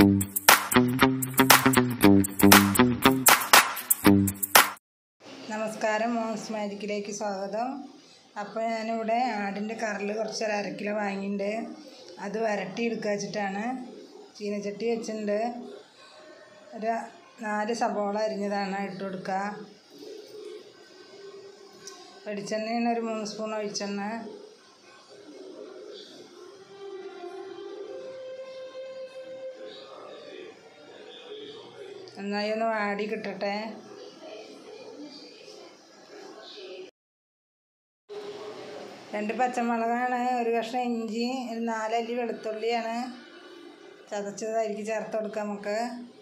നമസ്കാരം മോംസ് മാജിക്കിലേക്ക് സ്വാഗതം അപ്പോൾ ഞാനിവിടെ ആടിൻ്റെ കറല് കുറച്ച് ഒരു അര കിലോ വാങ്ങിയിട്ടുണ്ട് അത് വരട്ടി എടുക്കുക വെച്ചിട്ടാണ് ചീനച്ചട്ടി വെച്ചിട്ടുണ്ട് ഒരു നാല് സബോള അരിഞ്ഞതാണ് ഇട്ട് കൊടുക്കുക വെളിച്ചെണ്ണയാണ് ഒരു മൂന്ന് സ്പൂൺ ഒഴിച്ചെണ്ണ നന്നായി ഒന്ന് വാടി കിട്ടട്ടെ രണ്ട് പച്ചമുളകാണ് ഒരു കഷ്ണം ഇഞ്ചി ഒരു നാലല്ലി വെളുത്തുള്ളിയാണ് ചതച്ചതായിരിക്കും ചേർത്ത് കൊടുക്കാം നമുക്ക്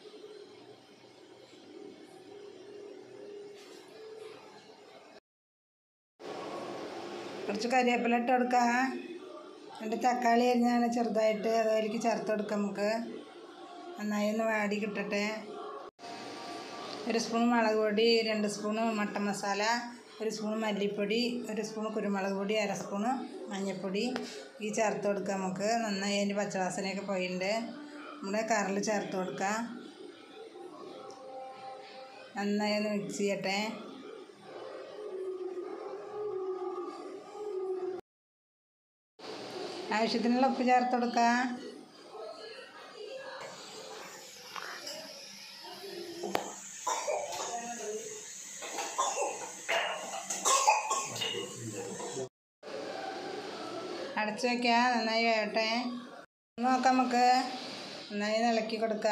കുറച്ച് കരിവേപ്പില ഇട്ട് കൊടുക്കാം രണ്ട് തക്കാളി അരിഞ്ഞാണ് ചെറുതായിട്ട് അതിലേക്ക് ചേർത്ത് കൊടുക്കാം നമുക്ക് നന്നായി ഒന്ന് വാടി കിട്ടട്ടെ ഒരു സ്പൂൺ മുളക് പൊടി രണ്ട് സ്പൂണ് മട്ടൻ മസാല ഒരു സ്പൂൺ മല്ലിപ്പൊടി ഒരു സ്പൂൺ കുരുമുളക് പൊടി അര സ്പൂണ് മഞ്ഞൾപ്പൊടി ഈ ചേർത്ത് കൊടുക്കുക നമുക്ക് നന്നായി അതിൻ്റെ പച്ചവാസനയൊക്കെ പോയിട്ടുണ്ട് നമ്മുടെ കറിൽ ചേർത്ത് കൊടുക്കുക നന്നായി ഒന്ന് മിക്സ് ചെയ്യട്ടെ ആവശ്യത്തിനുള്ള ഉപ്പ് ചേർത്ത് കൊടുക്കുക അടച്ച് വയ്ക്കുക നന്നായി വേകട്ടെ നോക്കാം നമുക്ക് നന്നായി ഇളക്കി കൊടുക്കുക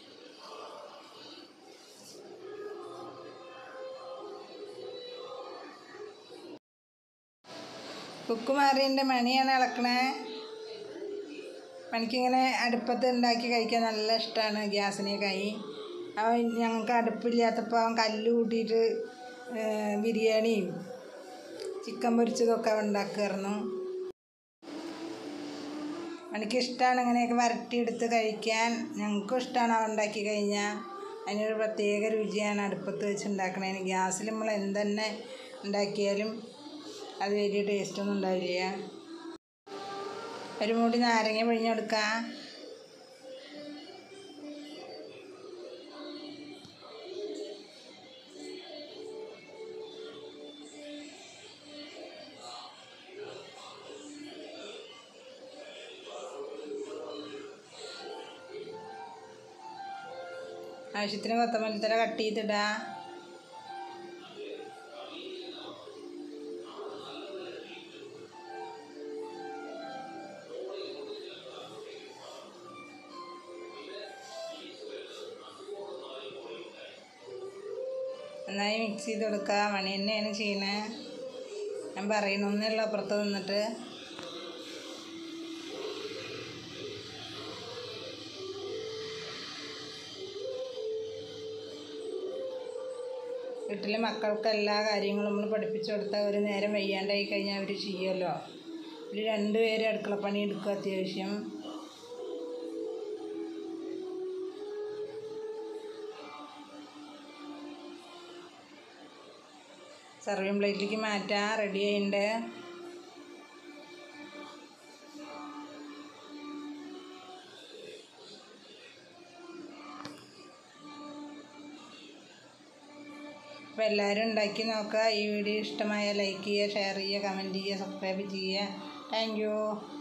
കുക്ക് മാറിൻ്റെ മണിയാണ് ഇളക്കണേ മണിക്കിങ്ങനെ അടുപ്പത്ത് ഉണ്ടാക്കി കഴിക്കാൻ നല്ല ഇഷ്ടമാണ് ഗ്യാസിനേക്കായി അവൻ ഞങ്ങൾക്ക് അടുപ്പില്ലാത്തപ്പോൾ അവൻ കല്ല് കൂട്ടിയിട്ട് ബിരിയാണിയും ചിക്കൻ പൊരിച്ചതൊക്കെ അവൻ ഉണ്ടാക്കുമായിരുന്നു എനിക്ക് ഇഷ്ടമാണ് ഇങ്ങനെയൊക്കെ വരട്ടിയെടുത്ത് കഴിക്കാൻ ഞങ്ങൾക്കും ഇഷ്ടമാണ് അവ ഉണ്ടാക്കി കഴിഞ്ഞാൽ അതിനൊരു പ്രത്യേക രുചിയാണ് അടുപ്പത്ത് വെച്ച് ഉണ്ടാക്കണതിന് ഗ്യാസിൽ നമ്മൾ എന്തെന്നെ ഉണ്ടാക്കിയാലും അത് വലിയ ടേസ്റ്റൊന്നും ഉണ്ടാവില്ല ഒരു മൂടി നാരങ്ങ പിഴിഞ്ഞെടുക്കാം ആവശ്യത്തിന് കൊത്തമല്ലിത്തല കട്ട് ചെയ്തിടുക നന്നായി മിക്സ് ചെയ്ത് കൊടുക്കുക മണി തന്നെയാണ് ചെയ്യണത് ഞാൻ പറയണമെന്നുള്ള അപ്പുറത്ത് നിന്നിട്ട് വീട്ടിലെ മക്കൾക്ക് എല്ലാ കാര്യങ്ങളും നമ്മൾ പഠിപ്പിച്ചു കൊടുത്താൽ ഒരു നേരം വയ്യാണ്ടായി കഴിഞ്ഞാൽ അവർ ചെയ്യുമല്ലോ ഒരു രണ്ട് പേര് അടുക്കളപ്പണി എടുക്കും അത്യാവശ്യം സർവിങ് പ്ലേറ്റിലേക്ക് മാറ്റാം റെഡി ആയിട്ടുണ്ട് അപ്പോൾ എല്ലാവരും ഉണ്ടാക്കി നോക്കുക ഈ വീഡിയോ ഇഷ്ടമായ ലൈക്ക് ചെയ്യുക ഷെയർ ചെയ്യുക കമൻറ്റ് ചെയ്യുക സബ്സ്ക്രൈബ് ചെയ്യുക താങ്ക്